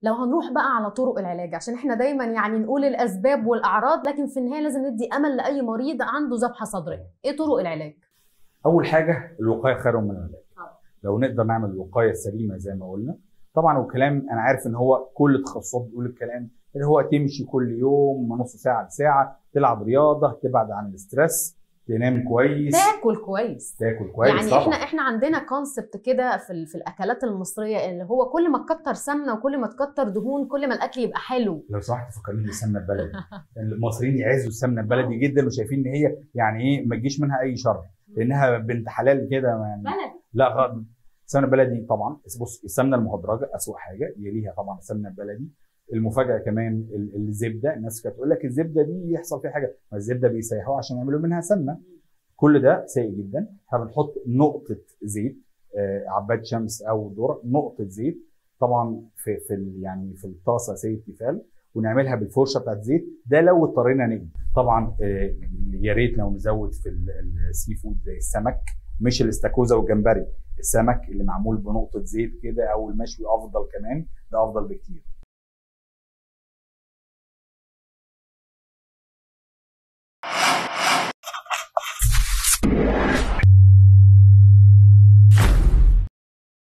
لو هنروح بقى على طرق العلاج عشان احنا دايما يعني نقول الاسباب والاعراض لكن في النهايه لازم ندي امل لاي مريض عنده ذبحه صدريه ايه طرق العلاج اول حاجه الوقايه خير من العلاج طبعا. لو نقدر نعمل الوقايه السليمه زي ما قلنا طبعا والكلام انا عارف ان هو كل التخصصات بيقول الكلام اللي هو تمشي كل يوم من نص ساعه لساعه تلعب رياضه تبعد عن الاسترس تنام كويس تاكل كويس تاكل كويس يعني طبعا. احنا احنا عندنا كونسبت كده في ال- في الاكلات المصريه اللي هو كل ما تكتر سمنه وكل ما تكتر دهون كل ما الاكل يبقى حلو لو سمحت فكرني بالسمنه البلدي المصريين يعزوا السمنه البلدي جدا وشايفين ان هي يعني ايه ما تجيش منها اي شر لانها بنت حلال كده يعني بلدي لا غ- السمنه البلدي طبعا بص السمنه المهدرجه اسوء حاجه يليها طبعا السمنه البلدي المفاجاه كمان ال- الزبده الناس كانت تقول لك الزبده دي يحصل فيها حاجه ما الزبده بيسيحوها عشان يعملوا منها سمنه كل ده سيء جدا فبنحط نقطه زيت آه، عباد شمس او ذره نقطه زيت طبعا في في ال- يعني في الطاسه سي تيفال ونعملها بالفرشه بتاعت زيت ده لو اضطرينا نجم طبعا آه، يا ريت لو نزود في ال- السي فود زي السمك مش الاستاكوزا والجمبري السمك اللي معمول بنقطه زيت كده او المشوي افضل كمان ده افضل بكتير